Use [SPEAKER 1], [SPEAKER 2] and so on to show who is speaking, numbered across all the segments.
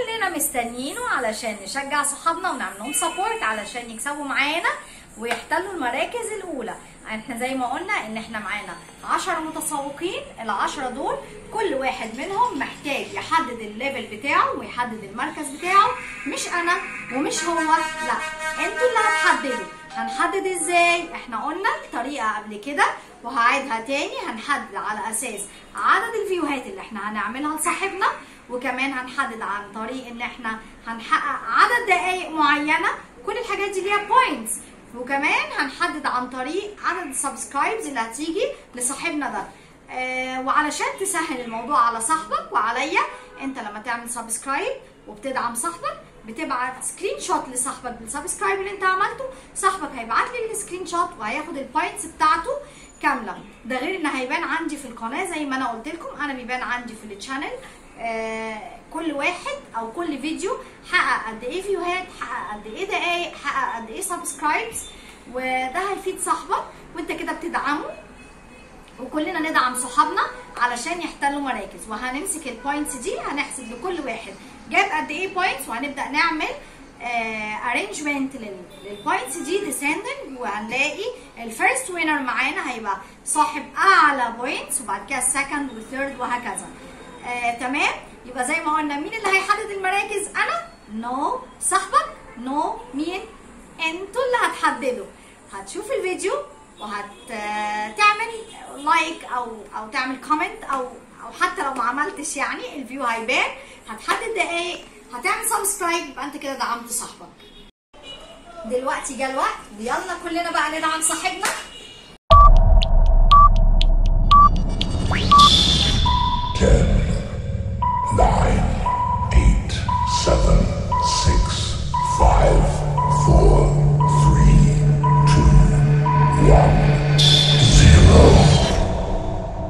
[SPEAKER 1] كلنا مستنيينه علشان نشجع صحابنا ونعمل لهم سبورت علشان يكسبوا معانا ويحتلوا المراكز الاولى احنا زي ما قلنا ان احنا معانا 10 متسوقين العشرة دول كل واحد منهم محتاج يحدد الليفل بتاعه ويحدد المركز بتاعه مش انا ومش هو لا انتوا اللي هتحددوا هنحدد ازاي احنا قلنا الطريقه قبل كده وهعيدها تاني هنحدد على اساس عدد الفيوهات اللي احنا هنعملها لصاحبنا وكمان هنحدد عن طريق ان احنا هنحقق عدد دقائق معينه كل الحاجات دي ليها بوينتس وكمان هنحدد عن طريق عدد السبسكرايبز اللي هتيجي لصاحبنا ده آه وعلشان تسهل الموضوع على صاحبك وعليا انت لما تعمل سبسكرايب وبتدعم صاحبك بتبعت سكرين شوت لصاحبك بالسبسكرايب اللي انت عملته صاحبك هيبعت لي السكرين شوت وهياخد البوينتس بتاعته كامله ده غير ان هيبان عندي في القناه زي ما انا قلت لكم انا بيبان عندي في التشانل آه كل واحد او كل فيديو حقق قد ايه فيوهات حقق قد ايه دقايق حقق قد ايه سبسكرايبز وده هيفيد صاحبك وانت كده بتدعمه وكلنا ندعم صحابنا علشان يحتلوا مراكز وهنمسك البوينتس دي هنحسب لكل واحد جاب قد ايه بوينتس وهنبدا نعمل ارينجمنت للبوينتس دي ديسندنج وهنلاقي الفيرست وينر معانا هيبقى صاحب اعلى بوينتس وبعد كده السكند والثيرد وهكذا آه، تمام يبقى زي ما قلنا مين اللي هيحدد المراكز انا نو no. صاحبك نو no. مين انتوا اللي هتحددوا هتشوف الفيديو وهتعمل لايك او او تعمل كومنت او او حتى لو ما عملتش يعني الفيو هيبان هتحدد دقايق هتعمل سبسكرايب يبقى انت كده دعمت صاحبك دلوقتي جه الوقت ويلا كلنا بقى ندعم صاحبنا
[SPEAKER 2] Ten, nine, eight, seven, six, five, four, three, two, one, zero.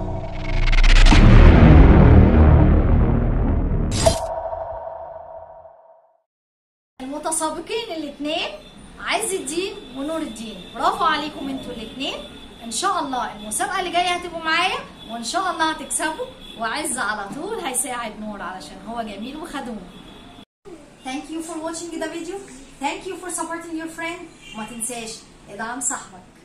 [SPEAKER 1] المتسابقين الاثنين عز الدين ونور الدين برافو عليكم انتوا الاثنين ان شاء الله المسابقه اللي جايه هتبقوا معايا وان شاء الله هتكسبوا وعز على طول هيساعد نور علشان هو جميل وخدوم Thank you for watching the video. Thank you for supporting your friend. ما تنساش ادعم صاحبك.